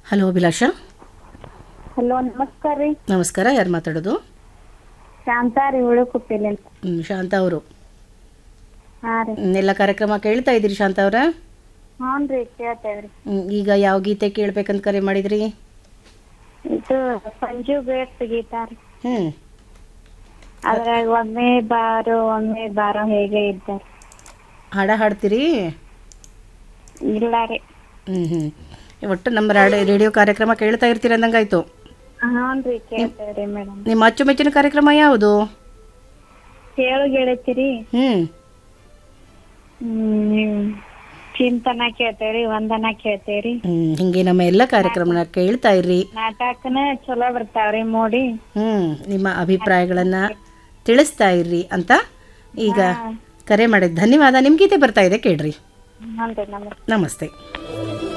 hello ಅಭಿಲಾಷ hello ನಮಸ್ಕಾರ ರೀ ನಮಸ್ಕಾರ ಯಾರು ಮಾತಾಡೋದು ಶಾಂತಾ ರೀ ಉಳುಕುಪ್ಪಿಲ್ಲ ಹ್ಮ್, ಶಾಂತ ಅವರು ಹಾ ರೀ ಎಲ್ಲ ಕಾರ್ಯಕ್ರಮ ಕೇಳ್ತಾ ಇದ್ದೀರಿ ಶಾಂತ ಅವರ ಹ್ಞೂ ರೀ ಕೇಳ್ತೇವ್ರಿ ಈಗ ಯಾವ ಗೀತೆ ಕೇಳ್ಬೇಕಂತ ಕರೆ ಮಾಡಿದ್ರಿ ಇದು ಸಂಜು ಬೇಟ್ ಗೀತಾ ರೀ ಹ್ಞೂ ಅದ್ರಾಗ ಒಮ್ಮೆ ಬಾರೋ ಒಮ್ಮೆ ಬಾರೋ ಹೇಗೆ ಇದ್ದಾರೆ ಹಾಡ ಹಾಡ್ತೀರಿ ಇಲ್ಲ ರೀ ಹ್ಞೂ ಹ್ಞೂ ಒಟ್ಟು ನಮ್ಮ ರಾಡಿ ರೇಡಿಯೋ ಕಾರ್ಯಕ್ರಮ ಕೇಳ್ತಾ ಇರ್ತೀರ ಅಂದಂಗಾಯ್ತು ಹ್ಞೂ ರೀ ಕೇಳ್ತೇವ್ರಿ ಮೇಡಮ್ ನಿಮ್ಮ ಅಚ್ಚುಮೆಚ್ಚಿನ ಕಾರ್ಯಕ್ರಮ ಯಾವುದು ಕೇಳು ಗೆಳತಿರಿ ಹ್ಞೂ ಹ್ಮ್ ಚಿಂತನ ಕೇಳ್ತೇವ್ರಿ ವಂದನ ಕೇಳ್ತೇವ್ರಿ ಹ್ಞೂ ಹಿಂಗೆ ನಮ್ಮ ಎಲ್ಲ ಕಾರ್ಯಕ್ರಮನ ಕೇಳ್ತಾ ಇರ್ರಿ ನಾಟಕನ ಚಲೋ ಬರ್ತಾವ್ರಿ ಮೋಡಿ ಹ್ಞೂ ನಿಮ್ಮ ಅಭಿಪ್ರಾಯಗಳನ್ನು ತಿಳಿಸ್ತಾ ಇರ್ರಿ ಅಂತ ಈಗ ಕರೆ ಮಾಡಿದ ಧನ್ಯವಾದ ನಿಮ್ಮ ಗೀತೆ ಬರ್ತಾ ಇದೆ ಕೇಳ್ರಿ ಹ್ಞೂ ರೀ ನಮಸ್ತೆ ನಮಸ್ತೆ